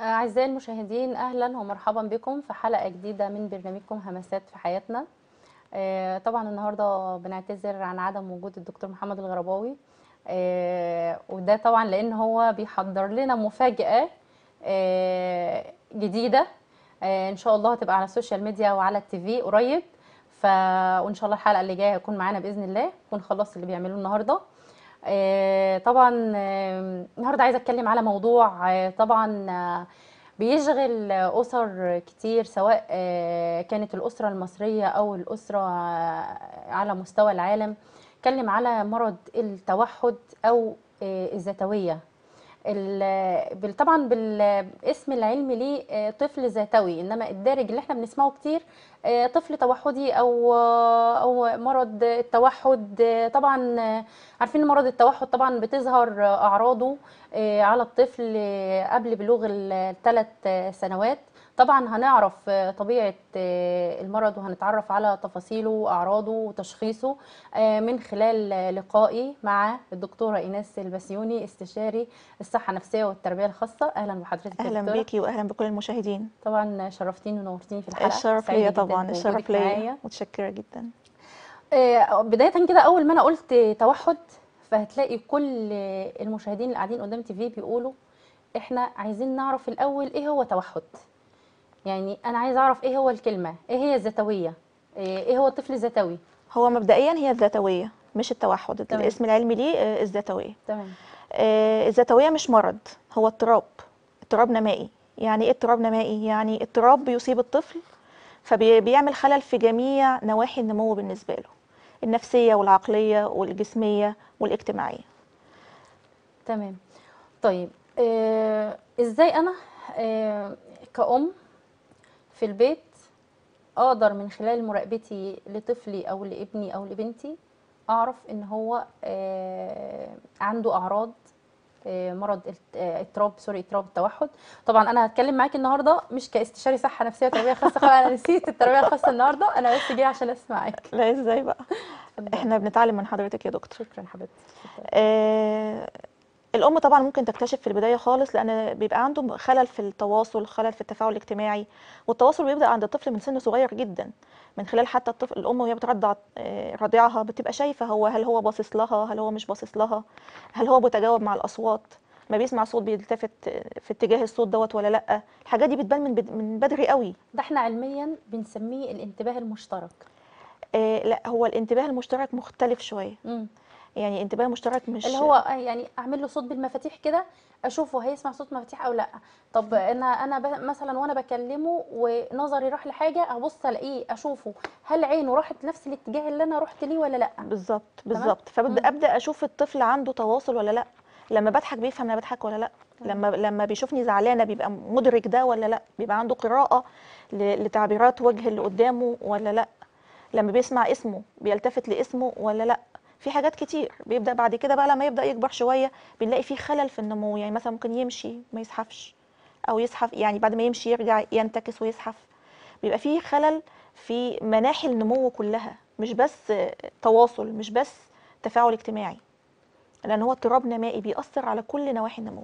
أعزائي المشاهدين أهلا ومرحبا بكم في حلقة جديدة من برنامجكم همسات في حياتنا آه، طبعا النهاردة بنعتذر عن عدم وجود الدكتور محمد الغرباوي آه، وده طبعا لأن هو بيحضر لنا مفاجأة آه، جديدة آه، إن شاء الله هتبقى على السوشيال ميديا وعلى التيفي قريب ف وإن شاء الله الحلقة اللي جاية هيكون معانا بإذن الله يكون خلص اللي بيعملوه النهارده آه، طبعا آه، النهارده عايزه اتكلم على موضوع آه، طبعا آه، بيشغل آه، اسر كتير سواء آه، كانت الاسره المصريه او الاسره آه، على مستوى العالم اتكلم على مرض التوحد او آه، الذاتويه ال- بال- طبعا بالاسم العلمي ليه آه، طفل ذاتوي انما الدارج اللي احنا بنسمعه كتير آه، طفل توحدي او آه، او مرض التوحد آه، طبعا آه، عارفين ان مرض التوحد طبعا بتظهر آه، اعراضه آه، على الطفل آه، قبل بلوغ الثلاث سنوات طبعا هنعرف آه، طبيعة آه، المرض وهنتعرف على تفاصيله وأعراضه وتشخيصه آه، من خلال آه، لقائي مع الدكتورة إيناس البسيوني استشاري الصحة النفسية والتربية الخاصة أهلا بحضرتك يا اهلا دكتورة. بيكي واهلا بكل المشاهدين طبعا شرفتيني ونورتيني في الحلقة الشرف سعيدة ليا جداً طبعا بوجودك الشرف ليا معايا. متشكره جدا آه، بداية كده أول ما أنا قلت توحد فهتلاقي كل المشاهدين اللي قاعدين قدام تي في بيقولوا إحنا عايزين نعرف الأول إيه هو توحد يعني أنا عايز أعرف إيه هو الكلمة إيه هي الذاتوية إيه إيه هو الطفل الذاتوي هو مبدئيا هي الذاتويه مش التوحد تمام. الاسم العلمي ليه آه، الذاتويه تمام آه، الذاتويه مش مرض هو اضطراب اضطراب نمائي يعني ايه اضطراب نمائي يعني اضطراب بيصيب الطفل فبيعمل خلل في جميع نواحي النمو بالنسبه له النفسيه والعقليه والجسميه والاجتماعيه تمام طيب آه ازاي انا آه كأم في البيت اقدر من خلال مراقبتي لطفلي او لابني او لبنتي اعرف ان هو آه عنده اعراض آه، مرض الت- آه، اضطراب سوري اضطراب التوحد طبعا انا هتكلم معاكي النهارده مش كاستشاري صحه نفسيه وتربيه خاصه خالص انا نسيت التربيه الخاصه النهارده انا بس جايه عشان اسمعك لا ازاي بقى اتفضلي. احنا بنتعلم من حضرتك يا دكتور شكرا حبيبتي اتفضلي. آه، الأم طبعا ممكن تكتشف في البداية خالص لأن بيبقى عنده خلل في التواصل خلل في التفاعل الاجتماعي والتواصل بيبدأ عند الطفل من سن صغير جدا من خلال حتى الطفل الأم وهي بترضع آه، رضيعها بتبقى شايفة هو هل هو باصص لها هل هو مش باصص لها هل هو بيتجاوب مع الأصوات ما بيسمع صوت بيلتفت آه، في اتجاه الصوت دوت ولا لأ الحاجات دي بتبان من بد- من بدري قوي ده احنا علميا بنسميه الانتباه المشترك آه، لا هو الانتباه المشترك مختلف شوية مم. يعني انتباه مشترك مش اللي هو يعني اعمل له صوت بالمفاتيح كده اشوفه هيسمع صوت مفاتيح او لا طب انا انا ب- مثلا وانا بكلمه ونظري راح لحاجه ابص الاقيه اشوفه هل عينه راحت نفس الاتجاه اللي انا رحت ليه ولا لا بالظبط تمام؟ بالظبط فببدا مم. ابدا اشوف الطفل عنده تواصل ولا لا لما بضحك بيفهم انا بضحك ولا لا لما لما بيشوفني زعلانه بيبقى مدرك ده ولا لا بيبقى عنده قراءه ل- لتعبيرات وجه اللي قدامه ولا لا لما بيسمع اسمه بيلتفت لاسمه ولا لا في حاجات كتير بيبدا بعد كده بقى لما يبدا يكبر شويه بنلاقي فيه خلل في النمو يعني مثلا ممكن يمشي ما يزحفش او يزحف يعني بعد ما يمشي يرجع ينتكس ويزحف بيبقى فيه خلل في مناحي النمو كلها مش بس تواصل مش بس تفاعل اجتماعي لان هو اضطراب نمائي بيأثر على كل نواحي النمو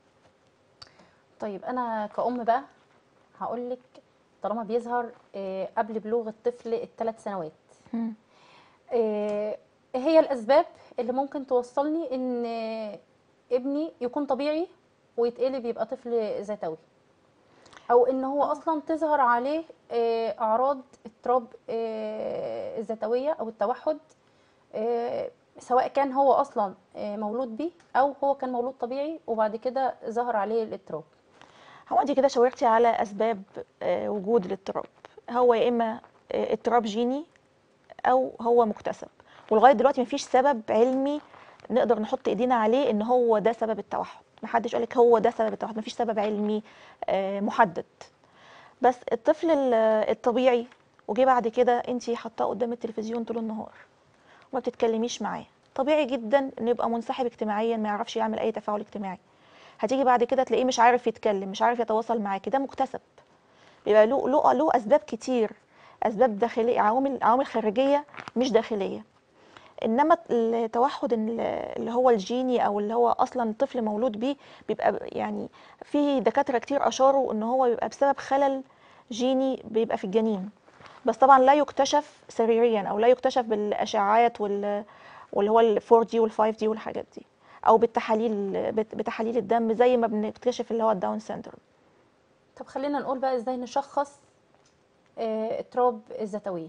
طيب انا كأم بقى هقول لك طالما بيظهر آه، قبل بلوغ الطفل الثلاث سنوات آه، ايه هي الاسباب اللي ممكن توصلني ان آه، ابني يكون طبيعي ويتقلب يبقى طفل ذاتوي او ان هو اصلا تظهر عليه آه، اعراض اضطراب آه، الذاتويه او التوحد آه، سواء كان هو اصلا آه، مولود بيه او هو كان مولود طبيعي وبعد كده ظهر عليه الاضطراب هو انت كده شاورتي على اسباب آه، وجود الاضطراب هو يا اما آه، اضطراب جيني او هو مكتسب ولغايه دلوقتي مفيش سبب علمي نقدر نحط ايدينا عليه ان هو ده سبب التوحد محدش قالك هو ده سبب التوحد مفيش سبب علمي آه، محدد بس الطفل ال- الطبيعي وجي بعد كده انت حاطاه قدام التلفزيون طول النهار وما بتتكلميش معاه طبيعي جدا انه يبقى منسحب اجتماعيا ما يعرفش يعمل اي تفاعل اجتماعي هتيجي بعد كده تلاقيه مش عارف يتكلم مش عارف يتواصل معاكي ده مكتسب بيبقى له له له اسباب كتير اسباب داخليه عوامل عوامل خارجيه مش داخليه انما التوحد ال- اللي هو الجيني او اللي هو اصلا الطفل مولود بيه بيبقى ب- يعني في دكاتره كتير اشاروا ان هو بيبقى بسبب خلل جيني بيبقى في الجنين بس طبعا لا يكتشف سريريا او لا يكتشف بالاشعاعات وال واللي هو ال 4 دي وال 5 دي والحاجات دي او بالتحاليل بت- بتحاليل الدم زي ما بنكتشف اللي هو الداون سيندروم طب خلينا نقول بقى ازاي نشخص آه، اضطراب الذاتويه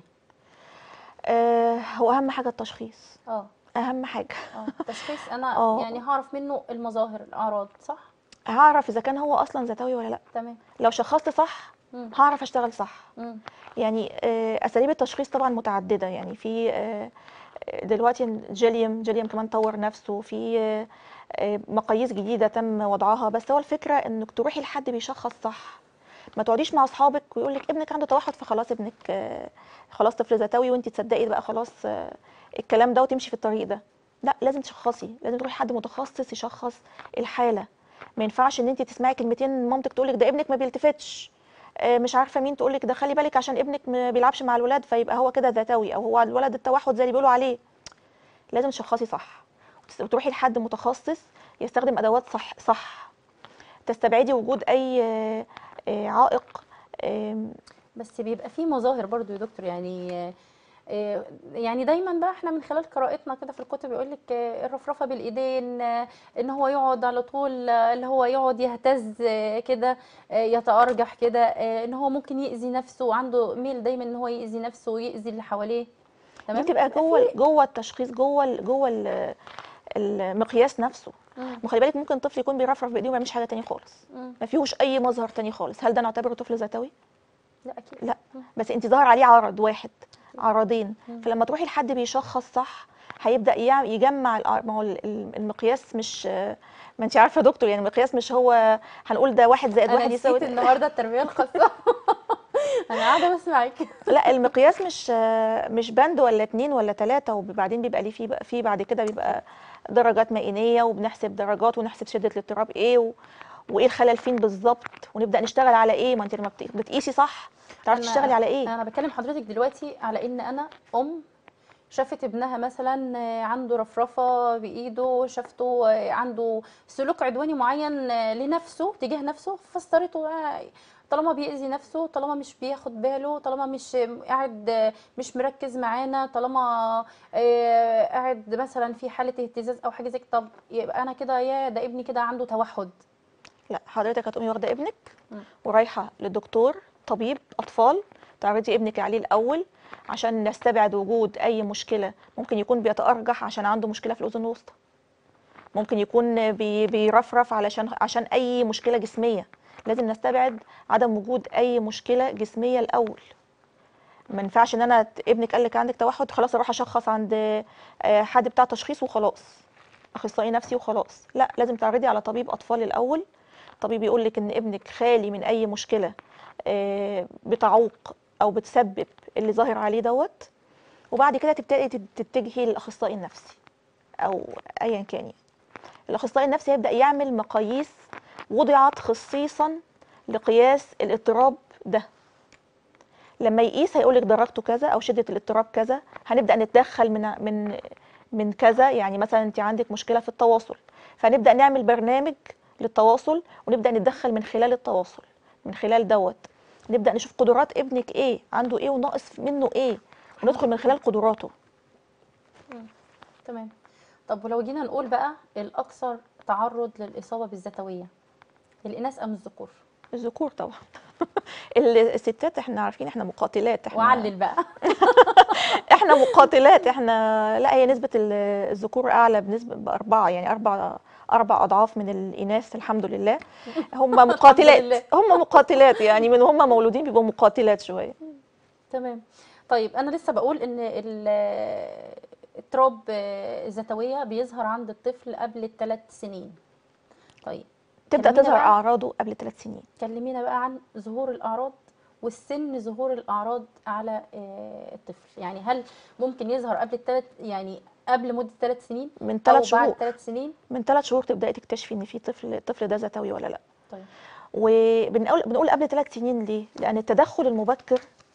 آه هو اهم حاجه التشخيص اه اهم حاجه اه تشخيص انا آه. يعني هعرف منه المظاهر الاعراض صح هعرف اذا كان هو اصلا ذاتوي ولا لا تمام لو شخصت صح مم. هعرف اشتغل صح مم. يعني آه، اساليب التشخيص طبعا متعدده يعني في آه، آه، دلوقتي جيليوم جيليوم كمان طور نفسه في آه، آه، مقاييس جديده تم وضعها بس هو الفكره انك تروحي لحد بيشخص صح ما تقعديش مع اصحابك ويقول لك ابنك عنده توحد فخلاص ابنك آه، خلاص طفل ذاتوي وانت تصدقي بقى خلاص آه، الكلام ده وتمشي في الطريق ده لا لازم تشخصي لازم تروحي حد متخصص يشخص الحاله ما ينفعش ان انت تسمعي كلمتين مامتك تقول لك ده ابنك ما بيلتفتش آه، مش عارفه مين تقول لك ده خلي بالك عشان ابنك ما بيلعبش مع الولاد فيبقى هو كده ذاتوي او هو الولد التوحد زي اللي بيقولوا عليه لازم تشخصي صح وتس- وتروحي لحد متخصص يستخدم ادوات صح صح تستبعدي وجود اي آه، آه، عائق آم، بس بيبقى فيه مظاهر برضو يا دكتور يعني آه، آه، يعني دايما بقى احنا من خلال قراءتنا كده في الكتب يقول لك الرفرفه بالايدين آه، ان هو يقعد على طول آه، اللي هو يقعد يهتز آه، كده آه، يتأرجح كده آه، ان هو ممكن يأذي نفسه عنده ميل دايما ان هو يأذي نفسه ويأذي اللي حواليه دي بتبقى جوه جوه التشخيص جوه ال- جوه ال- المقياس نفسه مم. وخلي بالك ممكن طفل يكون بيرفرف بايديه وما يعملش حاجه تاني خالص مم. ما فيهوش اي مظهر تاني خالص هل ده نعتبره طفل ذاتوي لا اكيد لا مم. بس انت ظهر عليه عرض واحد عرضين مم. فلما تروحي لحد بيشخص صح هيبدا يع- يجمع الأع- ما هو ال- ال- المقياس مش ما انت عارفه يا دكتور يعني المقياس مش هو هنقول ده واحد زائد انا واحد نسيت يساوي النهارده التربيه الخاصه انا قاعده بسمعك لا المقياس مش مش بند ولا اتنين ولا تلاتة وبعدين بيبقى ليه في بقى في بعد كده بيبقى درجات مئينية وبنحسب درجات ونحسب شدة الاضطراب ايه و... وايه الخلل فين بالظبط ونبدأ نشتغل على ايه ما انت لما بت- بتقيسي صح تعرفي أنا- تشتغلي على ايه انا بكلم حضرتك دلوقتي على ان انا ام شافت ابنها مثلا آه، عنده رفرفه بايده شافته آه، عنده سلوك عدواني معين آه، لنفسه تجاه نفسه فسرته آه، طالما بيأذي نفسه طالما مش بياخد باله طالما مش قاعد آه، مش مركز معانا طالما آه، قاعد مثلا في حاله اهتزاز او حاجه زي كده طب يبقى انا كده يا ده ابني كده عنده توحد لا حضرتك هتقومي واخده ابنك مم. ورايحه للدكتور طبيب اطفال تعرضي ابنك عليه الاول عشان نستبعد وجود اي مشكله ممكن يكون بيتارجح عشان عنده مشكله في الاذن الوسطى ممكن يكون بي بيرفرف علشان عشان اي مشكله جسميه لازم نستبعد عدم وجود اي مشكله جسميه الاول ما ينفعش ان انا ت- ابنك قال لك عندك توحد خلاص اروح اشخص عند آه، حد بتاع تشخيص وخلاص اخصائي نفسي وخلاص لا لازم تعرضي على طبيب اطفال الاول طبيب يقول لك ان ابنك خالي من اي مشكله آه، بتعوق او بتسبب اللي ظاهر عليه دوت وبعد كده تبتدي تت- تتجهي للاخصائي النفسي او ايا كان يعني. الاخصائي النفسي هيبدا يعمل مقاييس وضعت خصيصا لقياس الاضطراب ده لما يقيس هيقول لك درجته كذا او شده الاضطراب كذا هنبدا نتدخل من من من كذا يعني مثلا انت عندك مشكله في التواصل فنبدا نعمل برنامج للتواصل ونبدا نتدخل من خلال التواصل من خلال دوت نبدا نشوف قدرات ابنك ايه عنده ايه وناقص منه ايه وندخل من خلال قدراته تمام طب ولو جينا نقول بقى الأكثر تعرض للإصابة بالذاتوية الإناث أم الذكور الذكور طبعا ال- الستات احنا عارفين احنا مقاتلات احنا وعلل بقى احنا مقاتلات احنا لا هي نسبة ال- الذكور اعلى بنسبة باربعة يعني اربع اربع اضعاف من الاناث الحمد لله هم لله. مقاتلات هم مقاتلات يعني من هم مولودين بيبقوا مقاتلات شوية تمام طيب أنا لسه بقول إن ال- اضطراب الذاتوية بيظهر عند الطفل قبل الثلاث سنين طيب تبدأ كلمينا تظهر بقى- اعراضه قبل ثلاث سنين كلمينا بقى عن ظهور الأعراض والسن ظهور الأعراض على آه، الطفل يعني هل ممكن يظهر قبل الثلاث يعني قبل مدة ثلاث سنين من أو ثلاث بعد شهور ثلاث سنين من ثلاث شهور تبدأي تكتشفي ان في طفل الطفل ده ذاتوي ولا لا طيب وبنقول بنقول قبل ثلاث سنين ليه؟ لأن التدخل المبكر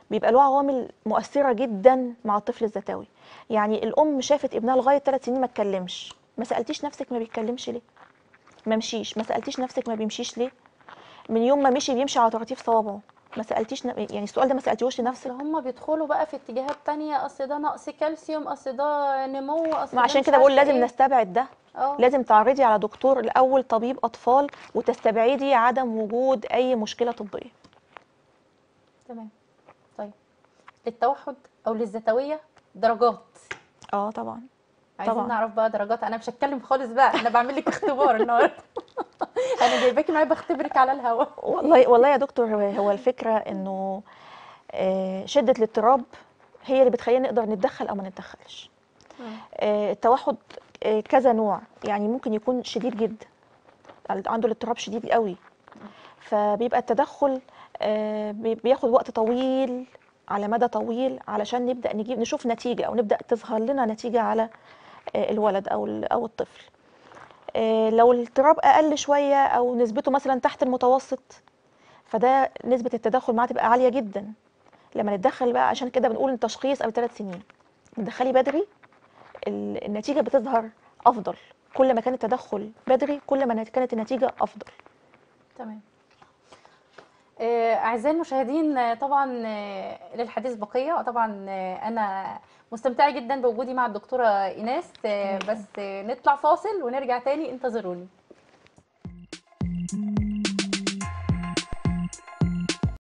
بيبقى له عوامل مؤثره جدا مع الطفل الذاتوي يعني الام شافت ابنها لغايه ثلاث سنين ما اتكلمش ما سالتيش نفسك ما بيتكلمش ليه ما مشيش ما سالتيش نفسك ما بيمشيش ليه من يوم ما مشي بيمشي على طراطيف صوابعه ما سالتيش ن... يعني السؤال ده ما سالتيهوش لنفسك اصل هم بيدخلوا بقى في اتجاهات تانية اصل ده نقص كالسيوم اصل ده نمو اصل ما ده عشان مش كده بقول عارفة لازم إيه. نستبعد ده اه لازم تعرضي على دكتور الاول طبيب اطفال وتستبعدي عدم وجود اي مشكله طبيه تمام طيب للتوحد او للذاتويه درجات اه طبعا عايزين طبعا. نعرف بقى درجات انا مش هتكلم خالص بقى انا بعمل لك اختبار النهارده انا جايباكي معايا بختبرك على الهوا والله والله يا دكتور هو هو الفكره انه آه، شده الاضطراب هي اللي بتخلينا نقدر نتدخل او ما نتدخلش آه، التوحد آه، كذا نوع يعني ممكن يكون شديد جدا عنده الاضطراب شديد قوي فبيبقى التدخل آه، بي- بياخد وقت طويل على مدى طويل علشان نبدا نجيب نشوف نتيجه او نبدا تظهر لنا نتيجه على آه، الولد او ال- او الطفل آه، لو الاضطراب اقل شويه او نسبته مثلا تحت المتوسط فده نسبه التدخل معاه تبقى عاليه جدا لما نتدخل بقى عشان كده بنقول التشخيص قبل ثلاث سنين ندخلي بدري ال- النتيجه بتظهر افضل كل ما كان التدخل بدري كل ما كانت النتيجه افضل تمام آه، أعزائي المشاهدين آه، طبعا آه، للحديث بقية طبعا آه، أنا مستمتعة جدا بوجودي مع الدكتورة إيناس آه، بس آه، نطلع فاصل ونرجع تاني انتظروني